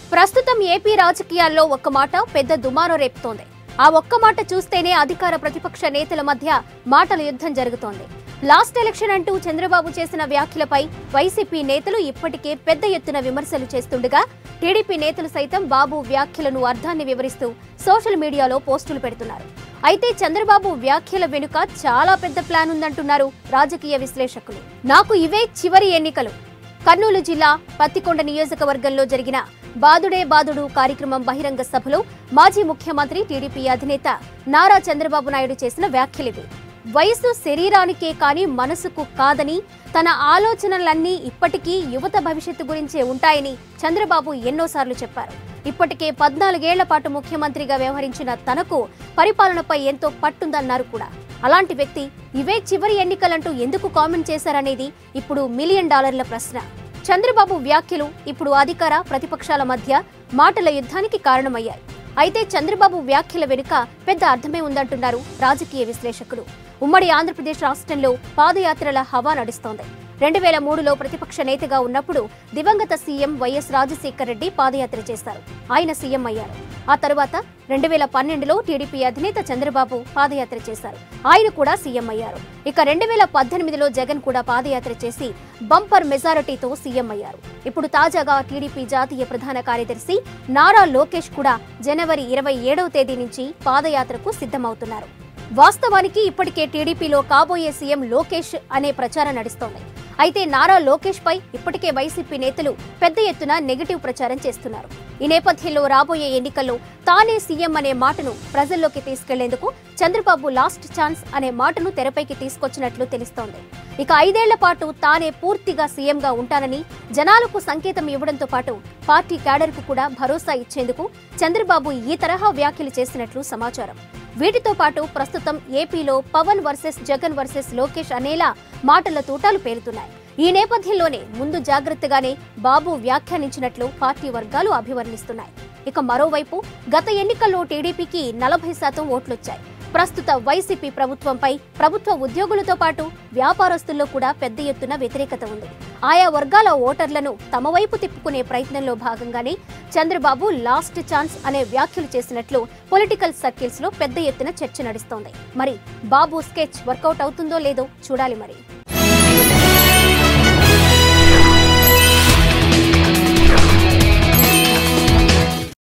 ప్రస్తుతం ఏపీ రాజకీయాల్లో ఒక్క మాట పెద్ద దుమారం రేపుతోంది ఆ ఒక్క మాట చూస్తేనే అధికార ప్రతిపక్ష నేతల మధ్య మాటల యుద్ధం జరుగుతోంది లాస్ట్ ఎలక్షన్ అంటూ చంద్రబాబు చేసిన వ్యాఖ్యలపై వైసీపీ నేతలు ఇప్పటికే పెద్ద ఎత్తున విమర్శలు చేస్తుండగా టీడీపీ నేతలు సైతం బాబు వ్యాఖ్యలను అర్థాన్ని వివరిస్తూ సోషల్ మీడియాలో పోస్టులు పెడుతున్నారు అయితే చంద్రబాబు వ్యాఖ్యల వెనుక చాలా పెద్ద ప్లాన్ ఉందంటున్నారు రాజకీయ విశ్లేషకులు నాకు ఇవే చివరి ఎన్నికలు కర్నూలు జిల్లా పత్తికొండ నియోజకవర్గంలో జరిగిన బాదుడే బాదుడు కార్యక్రమం బహిరంగ సభలో మాజీ ముఖ్యమంత్రి టీడీపీ అధినేత నారా చంద్రబాబు నాయుడు చేసిన వ్యాఖ్యలివి వయసు శరీరానికే కాని మనసుకు కాదని తన ఆలోచనలన్నీ ఇప్పటికీ యువత భవిష్యత్తు గురించే ఉంటాయని చంద్రబాబు ఎన్నోసార్లు చెప్పారు ఇప్పటికే పద్నాలుగేళ్ల పాటు ముఖ్యమంత్రిగా వ్యవహరించిన తనకు పరిపాలనపై ఎంతో పట్టుందన్నారు కూడా అలాంటి వ్యక్తి ఇవే చివరి ఎన్నికలంటూ ఎందుకు కామెంట్ చేశారనేది ఇప్పుడు మిలియన్ డాలర్ల ప్రశ్న చంద్రబాబు వ్యాఖ్యలు ఇప్పుడు అధికార ప్రతిపక్షాల మధ్య మాటల యుద్ధానికి కారణమయ్యాయి అయితే చంద్రబాబు వ్యాఖ్యల వెనుక పెద్ద అర్థమే ఉందంటున్నారు రాజకీయ విశ్లేషకులు ఉమ్మడి ఆంధ్రప్రదేశ్ రాష్ట్రంలో పాదయాత్రల హవా నడుస్తోంది రెండు వేల మూడులో ప్రతిపక్ష నేతగా ఉన్నప్పుడు దివంగత సీఎం వైఎస్ రాజశేఖర రెడ్డి పాదయాత్ర చేశారు ఆయన సీఎం అయ్యారు ఆ తరువాత రెండు వేల పన్నెండులో టీడీపీ అధినేత చంద్రబాబు పాదయాత్ర చేశారు ఆయన కూడా సీఎం అయ్యారు ఇక రెండు వేల పద్దెనిమిదిలో జగన్ కూడా పాదయాత్ర చేసి బంపర్ మెజారిటీతో సీఎం అయ్యారు ఇప్పుడు తాజాగా టీడీపీ జాతీయ ప్రధాన కార్యదర్శి నారా లోకేష్ కూడా జనవరి ఇరవై ఏడవ తేదీ నుంచి పాదయాత్రకు సిద్ధమవుతున్నారు వాస్తవానికి ఇప్పటికే టీడీపీలో కాబోయే సీఎం లోకేష్ అనే ప్రచారం నడుస్తోంది అయితే నారా లోకేష్ పై ఇప్పటికే వైసీపీ నేతలు పెద్ద ఎత్తున నెగటివ్ ప్రచారం చేస్తున్నారు ఈ నేపథ్యంలో రాబోయే ఎన్నికల్లో తానే సీఎం అనే మాటను ప్రజల్లోకి తీసుకెళ్లేందుకు చంద్రబాబు లాస్ట్ ఛాన్స్ అనే మాటను తెరపైకి తీసుకొచ్చినట్లు తెలుస్తోంది ఇక ఐదేళ్ల పాటు తానే పూర్తిగా సీఎంగా ఉంటానని జనాలకు సంకేతం ఇవ్వడంతో పాటు పార్టీ క్యాడర్కు కూడా భరోసా ఇచ్చేందుకు చంద్రబాబు ఈ తరహా వ్యాఖ్యలు చేసినట్లు సమాచారం వీటితో పాటు ప్రస్తుతం ఏపీలో పవన్ వర్సెస్ జగన్ వర్సెస్ లోకేష్ అనేలా మాటల తూటాలు పేరుతున్నాయి ఈ నేపథ్యంలోనే ముందు జాగ్రత్తగానే బాబు వ్యాఖ్యానించినట్లు పార్టీ వర్గాలు అభివర్ణిస్తున్నాయి ఇక మరోవైపు గత ఎన్నికల్లో టీడీపీకి నలభై శాతం ఓట్లొచ్చాయి ప్రస్తుత వైసీపీ ప్రభుత్వంపై ప్రభుత్వ ఉద్యోగులతో పాటు వ్యాపారస్తుల్లో కూడా పెద్ద ఎత్తున వ్యతిరేకత ఉంది ఆయా వర్గాల ఓటర్లను తమ వైపు తిప్పుకునే ప్రయత్నంలో భాగంగానే చంద్రబాబు లాస్ట్ ఛాన్స్ అనే వ్యాఖ్యలు చేసినట్లు పొలిటికల్ సర్కిల్స్ లో పెద్ద ఎత్తున చర్చ నడుస్తోంది మరి బాబు స్కెచ్ వర్కౌట్ అవుతుందో లేదో చూడాలి మరి